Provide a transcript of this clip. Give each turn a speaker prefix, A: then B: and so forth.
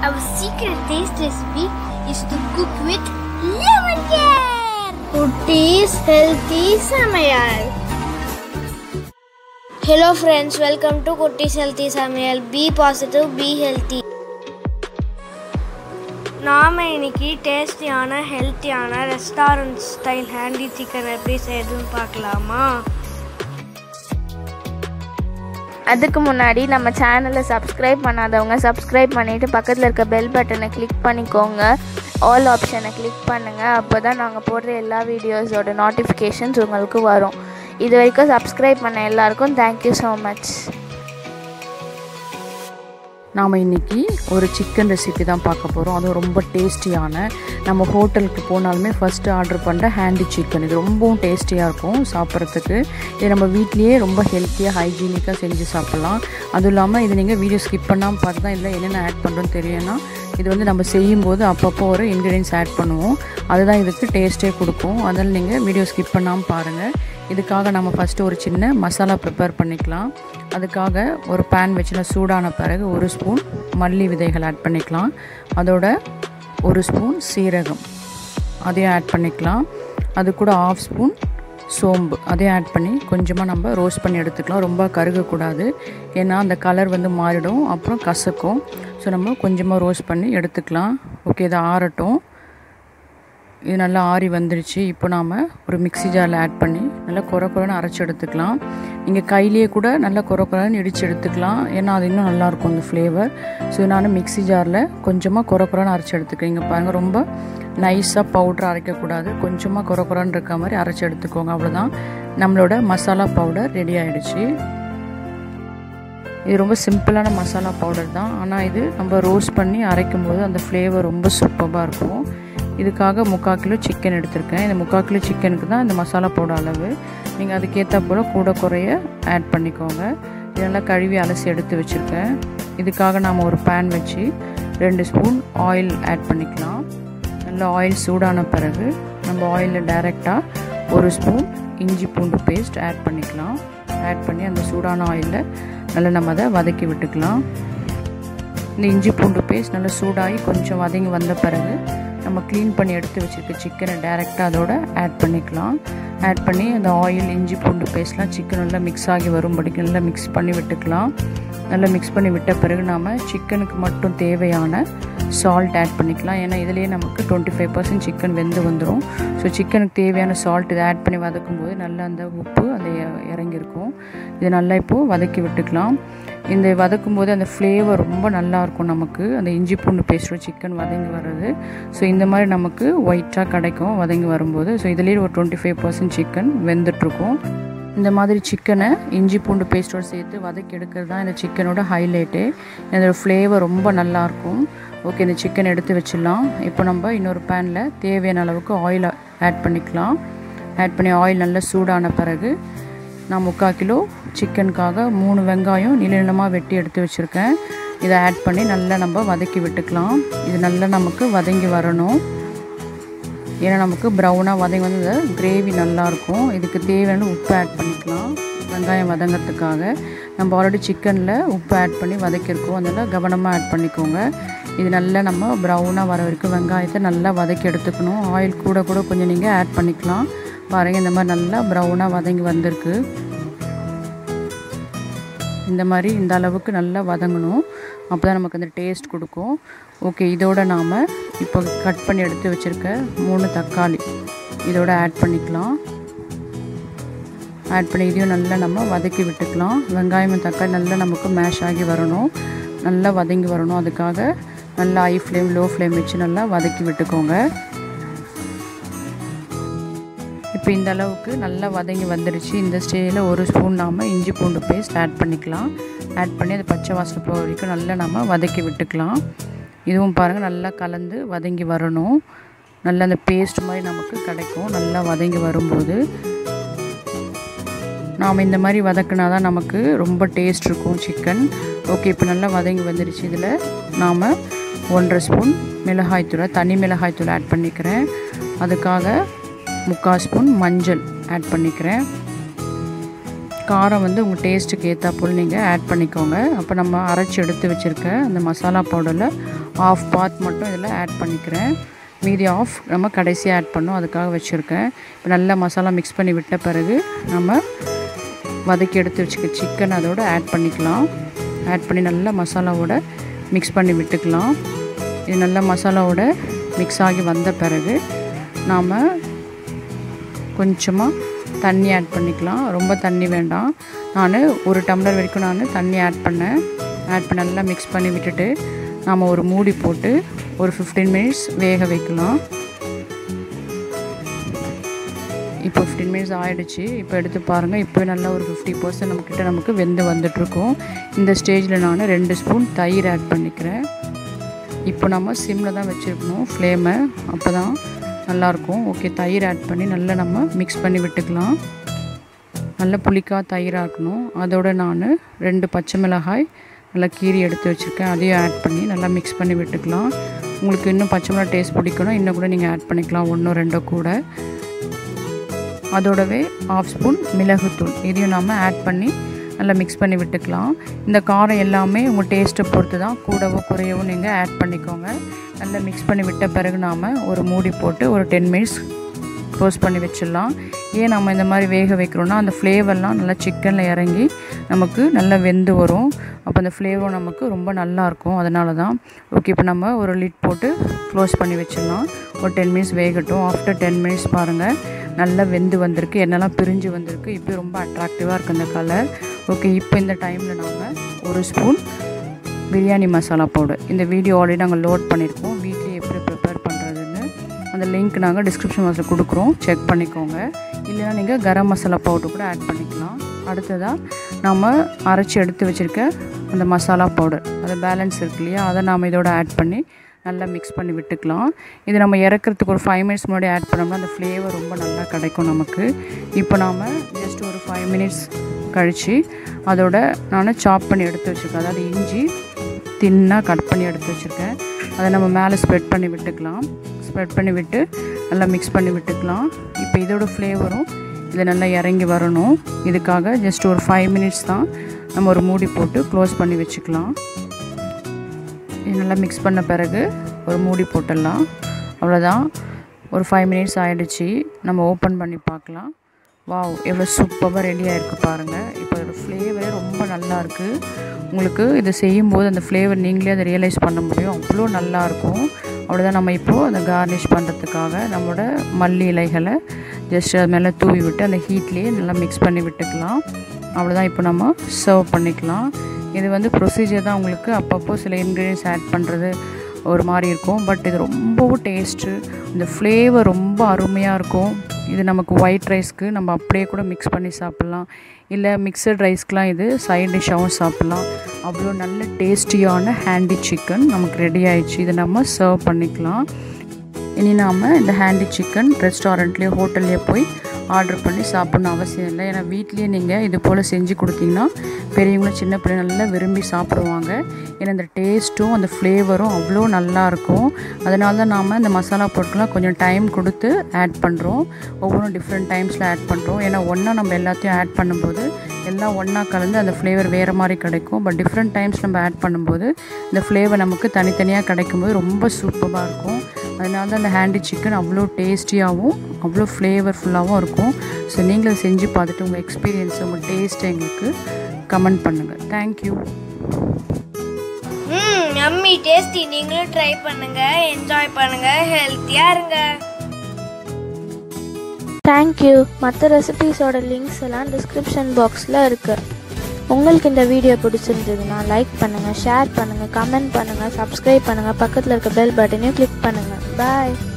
A: Our secret taste recipe is to cook with lemon care. Kutis healthy samayal. Hello friends, welcome to Kutis healthy samayal. Be positive, be healthy. நாம் இன்னைக்கு டேஸ்டியான ஹெல்த்தியான restaurant style handy chicken எப்படி செய்யறதுன்னு பார்க்கலாமா
B: அதுக்கு முன்னாடி நம்ம சேனலை சப்ஸ்கிரைப் பண்ணாதவங்க சப்ஸ்கிரைப் பண்ணிவிட்டு பக்கத்தில் இருக்க பெல் பட்டனை கிளிக் பண்ணிக்கோங்க ஆல் ஆப்ஷனை கிளிக் பண்ணுங்கள் அப்போ தான் நாங்கள் போடுற எல்லா வீடியோஸோட நோட்டிஃபிகேஷன்ஸ் உங்களுக்கு வரும் இது வரைக்கும் சப்ஸ்கிரைப் பண்ண எல்லாருக்கும் தேங்க்யூ ஸோ மச்
C: நாம் இன்றைக்கி ஒரு சிக்கன் ரெசிபி தான் பார்க்க போகிறோம் அதுவும் ரொம்ப டேஸ்டியான நம்ம ஹோட்டலுக்கு போனாலுமே ஃபஸ்ட்டு ஆர்டர் பண்ணுற ஹேண்டி சிக்கன் இது ரொம்பவும் டேஸ்டியாக இருக்கும் சாப்பிட்றதுக்கு இது நம்ம வீட்லேயே ரொம்ப ஹெல்த்தியாக ஹைஜீனிக்காக செஞ்சு சாப்பிட்லாம் அதுவும் இல்லாமல் இது நீங்கள் வீடியோ ஸ்கிப் பண்ணாமல் பார்த்து தான் இல்லை என்னென்ன ஆட் பண்ணுறோன்னு தெரியும்னா இது வந்து நம்ம செய்யும்போது அப்பப்போ ஒரு இன்க்ரீடியன்ஸ் ஆட் பண்ணுவோம் அதுதான் இதுக்கு டேஸ்ட்டே கொடுக்கும் அதனால் நீங்கள் வீடியோ ஸ்கிப் பண்ணாமல் பாருங்கள் இதுக்காக நம்ம ஃபஸ்ட்டு ஒரு சின்ன மசாலா ப்ரிப்பேர் பண்ணிக்கலாம் அதுக்காக ஒரு பேன் வச்சுல சூடான பிறகு ஒரு ஸ்பூன் மல்லி விதைகள் ஆட் பண்ணிக்கலாம் அதோட ஒரு ஸ்பூன் சீரகம் அதையும் ஆட் பண்ணிக்கலாம் அது கூட ஆஃப் ஸ்பூன் சோம்பு அதையும் ஆட் பண்ணி கொஞ்சமாக நம்ம ரோஸ்ட் பண்ணி எடுத்துக்கலாம் ரொம்ப கருகக்கூடாது ஏன்னா அந்த கலர் வந்து மாறிடும் அப்புறம் கசக்கும் ஸோ நம்ம கொஞ்சமாக ரோஸ்ட் பண்ணி எடுத்துக்கலாம் ஓகே இதை ஆறட்டும் இது நல்லா ஆறி வந்துருச்சு இப்போ நாம் ஒரு மிக்ஸி ஜாரில் ஆட் பண்ணி நல்லா குறை குறைன்னு அரைச்சி எடுத்துக்கலாம் நீங்கள் கையிலேயே கூட நல்லா குறை குறைன்னு இடித்து எடுத்துக்கலாம் ஏன்னா அது இன்னும் நல்லாயிருக்கும் அந்த ஃப்ளேவர் ஸோ நான் மிக்ஸி ஜாரில் கொஞ்சமாக குறை குறைன்னு அரைச்சி எடுத்துக்கிறேன் இங்கே பாருங்கள் ரொம்ப நைஸாக பவுட்ரு அரைக்கக்கூடாது கொஞ்சமாக குறை குறைன்னு இருக்க மாதிரி அரைச்சி எடுத்துக்கோங்க அவ்வளோதான் நம்மளோட மசாலா பவுடர் ரெடி ஆகிடுச்சு இது ரொம்ப சிம்பிளான மசாலா பவுடர் தான் ஆனால் இது நம்ம ரோஸ்ட் பண்ணி அரைக்கும் போது அந்த ஃப்ளேவர் ரொம்ப சூப்பராக இருக்கும் இதுக்காக முக்கால் கிலோ சிக்கன் எடுத்திருக்கேன் இந்த முக்கால் கிலோ சிக்கனுக்கு தான் இந்த மசாலா பவுடர் அளவு நீங்கள் அதுக்கேற்ற போல் கூட குறைய ஆட் பண்ணிக்கோங்க இதெல்லாம் கழுவி அலசி எடுத்து வச்சுருக்கேன் இதுக்காக நாம் ஒரு பேன் வச்சு ரெண்டு ஸ்பூன் ஆயில் ஆட் பண்ணிக்கலாம் நல்லா ஆயில் சூடான பிறகு நம்ம ஆயிலில் டைரெக்டாக ஒரு ஸ்பூன் இஞ்சி பூண்டு பேஸ்ட் ஆட் பண்ணிக்கலாம் ஆட் பண்ணி அந்த சூடான ஆயிலில் நல்லா நம்ம அதை வதக்கி விட்டுக்கலாம் இந்த இஞ்சி பூண்டு பேஸ்ட் நல்லா சூடாகி கொஞ்சம் வதங்கி வந்த பிறகு நம்ம க்ளீன் பண்ணி எடுத்து வச்சுருக்க சிக்கனை டேரெக்டாக அதோட ஆட் பண்ணிக்கலாம் ஆட் பண்ணி அந்த ஆயில் இஞ்சி பூண்டு பேஸ்ட்லாம் சிக்கன் நல்லா மிக்ஸ் ஆகி வரும்படிக்கு நல்லா மிக்ஸ் பண்ணி விட்டுக்கலாம் நல்லா மிக்ஸ் பண்ணி விட்ட பிறகு நாம் சிக்கனுக்கு மட்டும் தேவையான சால்ட் ஆட் பண்ணிக்கலாம் ஏன்னா இதுலேயே நமக்கு டுவெண்ட்டி ஃபைவ் பர்சன்ட் சிக்கன் வெந்து வந்துடும் ஸோ சிக்கனுக்கு தேவையான சால்ட் இதை ஆட் பண்ணி வதக்கும் போது நல்லா அந்த உப்பு அந்த இறங்கியிருக்கும் இது நல்லா இப்போது வதக்கி விட்டுக்கலாம் இந்த வதக்கும் போது அந்த ஃப்ளேவர் ரொம்ப நல்லாயிருக்கும் நமக்கு அந்த இஞ்சி பூண்டு பேஸ்டோட சிக்கன் வதங்கி வர்றது ஸோ இந்த மாதிரி நமக்கு ஒயிட்டாக கிடைக்கும் வதங்கி வரும்போது ஸோ இதுலேயே ஒரு டுவெண்ட்டி ஃபைவ் பர்சன்ட் சிக்கன் வெந்துட்டுருக்கும் இந்த மாதிரி சிக்கனை இஞ்சி பூண்டு பேஸ்ட்டோடு சேர்த்து வதக்கி எடுக்கிறது தான் இந்த சிக்கனோட ஹைலைட்டு இதோட ஃப்ளேவர் ரொம்ப நல்லாயிருக்கும் ஓகே இந்த சிக்கன் எடுத்து வச்சிடலாம் இப்போ நம்ம இன்னொரு பேனில் தேவையான அளவுக்கு ஆயில் ஆட் பண்ணிக்கலாம் ஆட் பண்ணி ஆயில் நல்லா சூடான பிறகு நான் முக்கால் கிலோ சிக்கனுக்காக மூணு வெங்காயம் நீள நீளமாக வெட்டி எடுத்து வச்சுருக்கேன் இதை ஆட் பண்ணி நல்லா நம்ம வதக்கி விட்டுக்கலாம் இது நல்லா நமக்கு வதங்கி வரணும் ஏன்னா நமக்கு ப்ரௌனாக வதங்கி வந்து கிரேவி நல்லாயிருக்கும் இதுக்கு தேவையான உப்பு ஆட் பண்ணிக்கலாம் வெங்காயம் வதங்கிறதுக்காக நம்ம ஆல்ரெடி சிக்கனில் உப்பு ஆட் பண்ணி வதக்கியிருக்கோம் அதனால் கவனமாக ஆட் பண்ணிக்கோங்க இது நல்லா நம்ம ப்ரௌனாக வர வரைக்கும் வெங்காயத்தை நல்லா வதக்கி எடுத்துக்கணும் ஆயில் கூட கூட கொஞ்சம் நீங்கள் ஆட் பண்ணிக்கலாம் பாருங்கள் இந்த மாதிரி நல்லா ப்ரௌனாக வதங்கி வந்திருக்கு இந்த மாதிரி இந்த அளவுக்கு நல்லா வதங்கணும் அப்போ தான் நமக்கு அந்த டேஸ்ட் கொடுக்கும் ஓகே இதோட நாம் இப்போ கட் பண்ணி எடுத்து வச்சுருக்க மூணு தக்காளி இதோட ஆட் பண்ணிக்கலாம் ஆட் பண்ணி இதையும் நல்லா நம்ம வதக்கி விட்டுக்கலாம் வெங்காயம் தக்காளி நல்லா நமக்கு மேஷ் ஆகி வரணும் நல்லா வதங்கி வரணும் அதுக்காக நல்லா ஹை ஃப்ளேம் லோ ஃப்ளேம் வச்சு நல்லா வதக்கி விட்டுக்கோங்க இப்போ இந்த அளவுக்கு நல்லா வதங்கி வந்துடுச்சு இந்த ஸ்டேஜில் ஒரு ஸ்பூன் நாம் இஞ்சி பூண்டு பேஸ்ட் ஆட் பண்ணிக்கலாம் ஆட் பண்ணி அது பச்சை வாசனை போகிற வரைக்கும் நல்லா நம்ம வதக்கி விட்டுக்கலாம் இதுவும் பாருங்கள் நல்லா கலந்து வதங்கி வரணும் நல்லா அந்த பேஸ்ட் மாதிரி நமக்கு கிடைக்கும் நல்லா வதங்கி வரும்போது நாம் இந்த மாதிரி வதக்கினா தான் நமக்கு ரொம்ப டேஸ்ட் இருக்கும் சிக்கன் ஓகே இப்போ நல்லா வதங்கி வந்துடுச்சு இதில் நாம் ஒன்றரை ஸ்பூன் மிளகாய்த்தூளை தனி மிளகாய்த்தூள் ஆட் பண்ணிக்கிறேன் அதுக்காக முக்கால் ஸ்பூன் மஞ்சள் ஆட் பண்ணிக்கிறேன் காரம் வந்து உங்கள் டேஸ்ட்டுக்கு ஏற்றா போல் நீங்கள் ஆட் பண்ணிக்கோங்க அப்போ நம்ம அரைச்சி எடுத்து வச்சுருக்க அந்த மசாலா பவுடரில் ஆஃப் பாத் மட்டும் இதில் ஆட் பண்ணிக்கிறேன் மீதி ஆஃப் நம்ம கடைசியாக ஆட் பண்ணோம் அதுக்காக வச்சுருக்கேன் இப்போ நல்லா மசாலா மிக்ஸ் பண்ணி விட்ட பிறகு நம்ம வதக்கி எடுத்து வச்சுக்க சிக்கன் அதோட ஆட் பண்ணிக்கலாம் ஆட் பண்ணி நல்லா மசாலாவோட மிக்ஸ் பண்ணி விட்டுக்கலாம் இது நல்லா மசாலாவோட மிக்ஸ் ஆகி வந்த பிறகு நாம் கொஞ்சமாக தண்ணி ஆட் பண்ணிக்கலாம் ரொம்ப தண்ணி வேண்டாம் நான் ஒரு டம்ளர் வரைக்கும் நான் தண்ணி ஆட் பண்ணேன் ஆட் பண்ணி நல்லா மிக்ஸ் பண்ணி விட்டுட்டு நாம் ஒரு மூடி போட்டு ஒரு ஃபிஃப்டீன் மினிட்ஸ் வேக வைக்கலாம் இப்போ ஃபிஃப்டீன் மினிட்ஸ் ஆகிடுச்சு இப்போ எடுத்து பாருங்கள் இப்போ நல்லா ஒரு ஃபிஃப்டி பர்சன்ட் நம்மக்கிட்ட நமக்கு வெந்து வந்துட்ருக்கோம் இந்த ஸ்டேஜில் நான் ரெண்டு ஸ்பூன் தயிர் ஆட் பண்ணிக்கிறேன் இப்போ நம்ம சிம்மில் தான் வச்சுருக்கணும் ஃப்ளேமை அப்போ தான் நல்லாயிருக்கும் ஓகே தயிர் ஆட் பண்ணி நல்லா நம்ம மிக்ஸ் பண்ணி விட்டுக்கலாம் நல்ல புளிக்காக தயிராக இருக்கணும் அதோட நான் ரெண்டு பச்சை மிளகாய் நல்லா கீரி எடுத்து வச்சுருக்கேன் அதையும் ஆட் பண்ணி நல்லா மிக்ஸ் பண்ணி விட்டுக்கலாம் உங்களுக்கு இன்னும் பச்சை மிளகாய் டேஸ்ட் பிடிக்கணும் இன்னும் கூட நீங்கள் ஆட் பண்ணிக்கலாம் ஒன்றோ ரெண்டோ கூட அதோடவே ஆஃப் ஸ்பூன் மிளகுத்தூள் இதையும் நம்ம ஆட் பண்ணி நல்லா மிக்ஸ் பண்ணி விட்டுக்கலாம் இந்த காரம் எல்லாமே உங்கள் டேஸ்ட்டை பொறுத்து தான் கூடவோ குறையவோ நீங்கள் ஆட் பண்ணிக்கோங்க நல்லா மிக்ஸ் பண்ணி விட்ட பிறகு நாம் ஒரு மூடி போட்டு ஒரு டென் மினிட்ஸ் க்ளோஸ் பண்ணி வச்சிடலாம் ஏன் நம்ம இந்த மாதிரி வேக வைக்கிறோன்னா அந்த ஃப்ளேவர்லாம் நல்லா சிக்கனில் இறங்கி நமக்கு நல்லா வெந்து வரும் அப்போ அந்த ஃப்ளேவரும் நமக்கு ரொம்ப நல்லாயிருக்கும் அதனால தான் ஓகே இப்போ நம்ம ஒரு லிட் போட்டு க்ளோஸ் பண்ணி வச்சிடலாம் ஒரு டென் மினிட்ஸ் வேகட்டும் ஆஃப்டர் டென் மினிட்ஸ் பாருங்கள் நல்லா வெந்து வந்திருக்கு எண்ணெய்லாம் பிரிஞ்சு வந்திருக்கு இப்போ ரொம்ப அட்ராக்டிவாக இருக்குது அந்த கலர் ஓகே இப்போ இந்த டைமில் நாம் ஒரு ஸ்பூன் பிரியாணி மசாலா பவுடர் இந்த வீடியோ ஆல்ரெடி நாங்கள் லோட் பண்ணியிருக்கோம் வீட்லேயே எப்படி ப்ரிப்பேர் பண்ணுறதுன்னு அந்த லிங்க் நாங்கள் டிஸ்கிரிப்ஷன் பாக்ஸில் கொடுக்குறோம் செக் பண்ணிக்கோங்க இல்லைனா நீங்கள் கரம் மசாலா பவுடர் கூட ஆட் பண்ணிக்கலாம் அடுத்ததாக நம்ம அரைச்சி எடுத்து வச்சுருக்க அந்த மசாலா பவுடர் அது பேலன்ஸ் இருக்கு இல்லையா அதை நாம் இதோட ஆட் பண்ணி நல்லா மிக்ஸ் பண்ணி விட்டுக்கலாம் இது நம்ம இறக்கிறதுக்கு ஒரு ஃபைவ் மினிட்ஸ் முன்னாடி ஆட் பண்ணோம்னா அந்த ஃப்ளேவர் ரொம்ப நல்லா கிடைக்கும் நமக்கு இப்போ நாம் ஜஸ்ட் ஒரு ஃபைவ் மினிட்ஸ் கழித்து அதோட நான் சாப் பண்ணி எடுத்து வச்சுருக்கேன் அதாவது இஞ்சி தின்னாக கட் பண்ணி எடுத்து வச்சுருக்கேன் அதை நம்ம மேலே ஸ்ப்ரெட் பண்ணி விட்டுக்கலாம் ஸ்ப்ரெட் பண்ணி விட்டு நல்லா மிக்ஸ் பண்ணி விட்டுக்கலாம் இப்போ இதோட ஃப்ளேவரும் இது நல்லா இறங்கி வரணும் இதுக்காக ஜஸ்ட் ஒரு ஃபைவ் மினிட்ஸ் தான் நம்ம ஒரு மூடி போட்டு க்ளோஸ் பண்ணி வச்சுக்கலாம் இது நல்லா மிக்ஸ் பண்ண பிறகு ஒரு மூடி போட்டுடலாம் அவ்வளோதான் ஒரு ஃபைவ் மினிட்ஸ் ஆகிடுச்சு நம்ம ஓப்பன் பண்ணி பார்க்கலாம் வாவ் எவ்வளோ சூப்பராக ரெடியாக இருக்குது பாருங்கள் இப்போ அதோட ஃப்ளேவரே ரொம்ப நல்லா இருக்குது உங்களுக்கு இது செய்யும்போது அந்த ஃப்ளேவர் நீங்களே அதை ரியலைஸ் பண்ண முடியும் அவ்வளோ நல்லாயிருக்கும் அவ்வளோதான் நம்ம இப்போது அந்த கார்னிஷ் பண்ணுறதுக்காக நம்மளோட மல்லி இலைகளை ஜஸ்ட் அது மேலே தூவி விட்டு அந்த ஹீட்லேயே நல்லா மிக்ஸ் பண்ணி விட்டுக்கலாம் அவ்வளோதான் இப்போ நம்ம சர்வ் பண்ணிக்கலாம் இது வந்து ப்ரொசீஜர் தான் உங்களுக்கு அப்பப்போ சில இன்க்ரீடியன்ஸ் ஆட் பண்ணுறது ஒரு மாதிரி இருக்கும் பட் இது ரொம்பவும் டேஸ்ட்டு இந்த ஃப்ளேவர் ரொம்ப அருமையாக இருக்கும் இது நமக்கு ஒயிட் ரைஸ்க்கு நம்ம அப்படியே கூட மிக்ஸ் பண்ணி சாப்பிட்லாம் இல்லை மிக்சட் ரைஸ்க்கெலாம் இது சைட் டிஷ்ஷாகவும் சாப்பிட்லாம் அவ்வளோ நல்ல டேஸ்டியான ஹேண்டி சிக்கன் நமக்கு ரெடி ஆயிடுச்சு இதை நம்ம சர்வ் பண்ணிக்கலாம் இனி நாம் இந்த ஹேண்டி சிக்கன் ரெஸ்டாரண்ட்லேயோ ஹோட்டல்லையோ போய் ஆர்டர் பண்ணி சாப்பிட்ணும் அவசியம் இல்லை ஏன்னா வீட்லேயே நீங்கள் இது போல் செஞ்சு கொடுத்தீங்கன்னா பெரியவங்களும் சின்ன பிள்ளைங்க நல்லா விரும்பி சாப்பிடுவாங்க ஏன்னா இந்த டேஸ்ட்டும் அந்த ஃப்ளேவரும் அவ்வளோ நல்லாயிருக்கும் அதனால தான் நாம் இந்த மசாலா பொருட்கள்லாம் கொஞ்சம் டைம் கொடுத்து ஆட் பண்ணுறோம் ஒவ்வொன்றும் டிஃப்ரெண்ட் டைம்ஸில் ஆட் பண்ணுறோம் ஏன்னா ஒன்றா நம்ம எல்லாத்தையும் ஆட் பண்ணும்போது எல்லாம் ஒன்றா கலந்து அந்த ஃப்ளேவர் வேறு மாதிரி கிடைக்கும் பட் டிஃப்ரெண்ட் டைம்ஸ் நம்ம ஆட் பண்ணும்போது இந்த ஃப்ளேவர் நமக்கு தனித்தனியாக கிடைக்கும்போது ரொம்ப சூப்பராக இருக்கும் அதனால தான் அந்த ஹேண்டி சிக்கன் அவ்வளோ டேஸ்டியாகவும் அவ்வளோ ஃப்ளேவர்ஃபுல்லாகவும் இருக்கும் ஸோ நீங்களும் செஞ்சு பார்த்துட்டு உங்கள் எக்ஸ்பீரியன்ஸ் உங்கள் டேஸ்ட்டை எங்களுக்கு கமெண்ட் பண்ணுங்கள் தேங்க்யூ
A: ம் யம்மி டேஸ்டி நீங்களும் ட்ரை பண்ணுங்க என்ஜாய் பண்ணுங்க ஹெல்த்தியா இருங்க
B: தேங்க்யூ மற்ற ரெசிபீஸோட லிங்க்ஸ் எல்லாம் டிஸ்கிரிப்ஷன் பாக்ஸில் இருக்குது உங்களுக்கு இந்த வீடியோ பிடிச்சிருந்ததுன்னா லைக் பண்ணுங்கள் ஷேர் பண்ணுங்கள் கமெண்ட் பண்ணுங்கள் சப்ஸ்கிரைப் பண்ணுங்கள் பக்கத்தில் இருக்க பெல் பட்டனையும் கிளிக் பண்ணுங்கள் பாய்